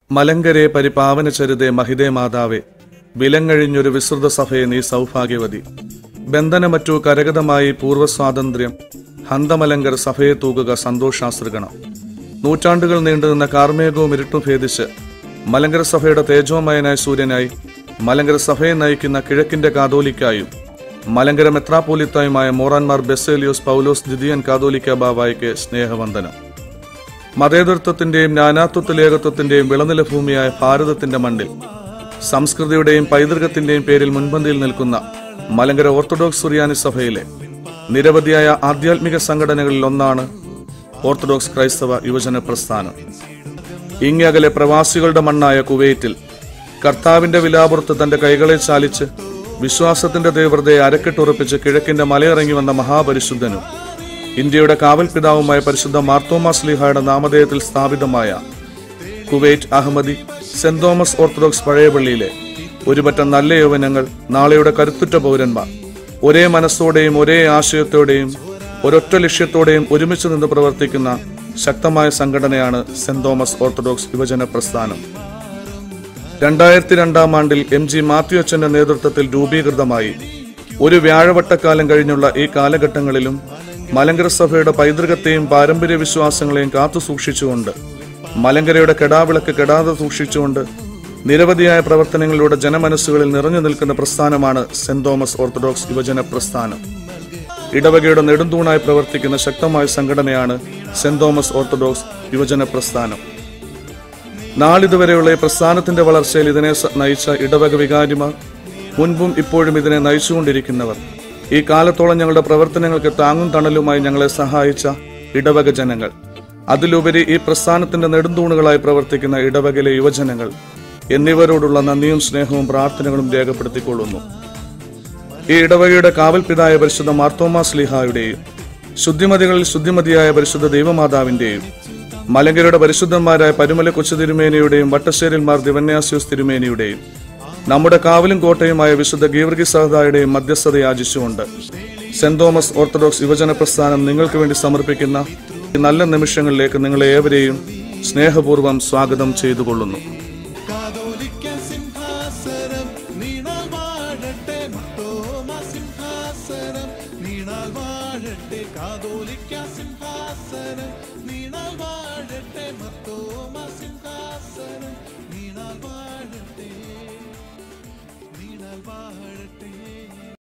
മലങ്കരെ പരിപാവന ചരിതേ മഹിതേ മാതാവേ വിലങ്ങഴിഞ്ഞൊരു വിസ്തൃത സഭയെ നീ സൗഭാഗ്യവതി ബന്ധനമറ്റു കരഗതമായി പൂർവ്വസ്വാതന്ത്ര്യം ഹന്തമലങ്കർ സഭയെ തൂകുക സന്തോഷാസൃഗണം നൂറ്റാണ്ടുകൾ നീണ്ടുനിന്ന കാർമേഘവും ഇരുട്ടും ഭേദിച്ച് മലങ്കര സഭയുടെ തേജോമയനായ സൂര്യനായി മലങ്കര സഭയെ നയിക്കുന്ന കിഴക്കിന്റെ കാതോലിക്കായും മലങ്കര മെത്രാപോലിത്തായുമായ മോറാൻമാർ ബെസേലിയോസ് പൗലോസ് ദ്വിതീയൻ കാതോലിക്ക ബാവായ്ക്ക് സ്നേഹവന്ദനം മതേതൃത്വത്തിന്റെയും നാനാത്വത്തിലേകത്വത്തിന്റെയും വിളനില ഭൂമിയായ ഭാരതത്തിന്റെ മണ്ണിൽ സംസ്കൃതിയുടെയും പൈതൃകത്തിന്റെയും പേരിൽ മുൻപന്തിയിൽ നിൽക്കുന്ന മലങ്കര ഓർത്തഡോക്സ് സുറിയാനി സഭയിലെ നിരവധിയായ ആധ്യാത്മിക സംഘടനകളിൽ ഒന്നാണ് ഓർത്തഡോക്സ് ക്രൈസ്തവ യുവജന പ്രസ്ഥാനം ഇങ്ങകലെ പ്രവാസികളുടെ മണ്ണായ കുവൈറ്റിൽ കർത്താവിന്റെ വിലാപുറത്ത് തന്റെ കൈകളെ ചാലിച്ച് വിശ്വാസത്തിന്റെ തീവ്രതയെ അരക്കെട്ടുറപ്പിച്ച് കിഴക്കിന്റെ മലയിറങ്ങി വന്ന മഹാപരിശുദ്ധനും ഇന്ത്യയുടെ കാവൽ പിതാവുമായ പരിശുദ്ധ മാർത്തോമാ സ്ലിഹായുടെ നാമധേയത്തിൽ സ്ഥാപിതമായ Kuwait Ahmadi saint Thomas orthodox പഴയ പള്ളിയിലെ ഒരുപറ്റം നല്ല യൗവനങ്ങൾ നാളെയുടെ കരുത്തുറ്റ പൗരന്മാർ ഒരേ മനസ്സോടെയും ഒരേ ആശയത്തോടെയും ഒരൊറ്റ ലക്ഷ്യത്തോടെയും ഒരുമിച്ച് നിന്ന് പ്രവർത്തിക്കുന്ന ശക്തമായ സംഘടനയാണ് സെന്റ് തോമസ് ഓർത്തഡോക്സ് യുവജന പ്രസ്ഥാനം രണ്ടായിരത്തി രണ്ടാം ആണ്ടിൽ എം ജി മാത്യു അച്ഛന്റെ നേതൃത്വത്തിൽ രൂപീകൃതമായി ഒരു വ്യാഴവട്ടക്കാലം കഴിഞ്ഞുള്ള ഈ കാലഘട്ടങ്ങളിലും മലങ്കര സഭയുടെ പൈതൃകത്തെയും പാരമ്പര്യ വിശ്വാസങ്ങളെയും കാത്തു സൂക്ഷിച്ചുകൊണ്ട് മലങ്കരയുടെ കെടാവിളക്ക് കെടാതെ സൂക്ഷിച്ചുകൊണ്ട് നിരവധിയായ പ്രവർത്തനങ്ങളിലൂടെ ജനമനസ്സുകളിൽ നിറഞ്ഞു നിൽക്കുന്ന പ്രസ്ഥാനമാണ് സെന്റ് തോമസ് ഓർത്തഡോക്സ് യുവജന പ്രസ്ഥാനം ഇടവകയുടെ നെടുന്തൂണായി പ്രവർത്തിക്കുന്ന ശക്തമായ സംഘടനയാണ് സെന്റ് തോമസ് ഓർത്തഡോക്സ് യുവജന പ്രസ്ഥാനം നാളിതുവരെയുള്ള ഈ പ്രസ്ഥാനത്തിന്റെ വളർച്ചയിൽ ഇതിനെ സ- നയിച്ച ഇടവക വികാരിമാർ മുൻപും ഇപ്പോഴും ഇതിനെ നയിച്ചുകൊണ്ടിരിക്കുന്നവർ ഈ കാലത്തോളം ഞങ്ങളുടെ പ്രവർത്തനങ്ങൾക്ക് താങ്ങും തണലുമായി ഞങ്ങളെ സഹായിച്ച ഇടവക ജനങ്ങൾ അതിലുപരി ഈ പ്രസ്ഥാനത്തിന്റെ നെടുന്തൂണുകളായി പ്രവർത്തിക്കുന്ന ഇടവകയിലെ യുവജനങ്ങൾ എന്നിവരോടുള്ള നന്ദിയും സ്നേഹവും പ്രാർത്ഥനകളും രേഖപ്പെടുത്തിക്കൊള്ളുന്നു ഈ ഇടവകയുടെ കാവൽപിതായ പരിശുദ്ധ മാർത്തോമാ സ്ലിഹായുടെയും ശുദ്ധിമതികളിൽ ശുദ്ധിമതിയായ പരിശുദ്ധ ദൈവമാതാവിന്റെയും മലങ്കരയുടെ പരിശുദ്ധന്മാരായ പരുമല കൊച്ചു തിരുമേനിയുടെയും വട്ടശ്ശേരിൽ മാർ ദിവന്യാസ്യൂസ് തിരുമേനിയുടെയും നമ്മുടെ കാവലും കോട്ടയുമായ വിശുദ്ധ ഗീവർഗി സഹദായുടെയും മധ്യസ്ഥത യാചിച്ചുകൊണ്ട് സെന്റ് തോമസ് ഓർത്തഡോക്സ് യുവജന പ്രസ്ഥാനം നിങ്ങൾക്ക് വേണ്ടി സമർപ്പിക്കുന്ന ഈ നല്ല നിമിഷങ്ങളിലേക്ക് നിങ്ങളെ ഏവരെയും സ്നേഹപൂർവ്വം സ്വാഗതം ചെയ്തുകൊള്ളുന്നു കാതോലിക്ക സിംഹാസനം നീണാൽ വാഴട്ടെ മത്തോമ സിംഹാസനം നീണാൽ വാഴട്ടെ കാതോലിക്ക സിംഹാസനം നീണാൽ വാഴട്ടെ മത്തോമ സിംഹാസനം നീണാൽ വാഴട്ടെ നീണാൽ വാഴട്ടെ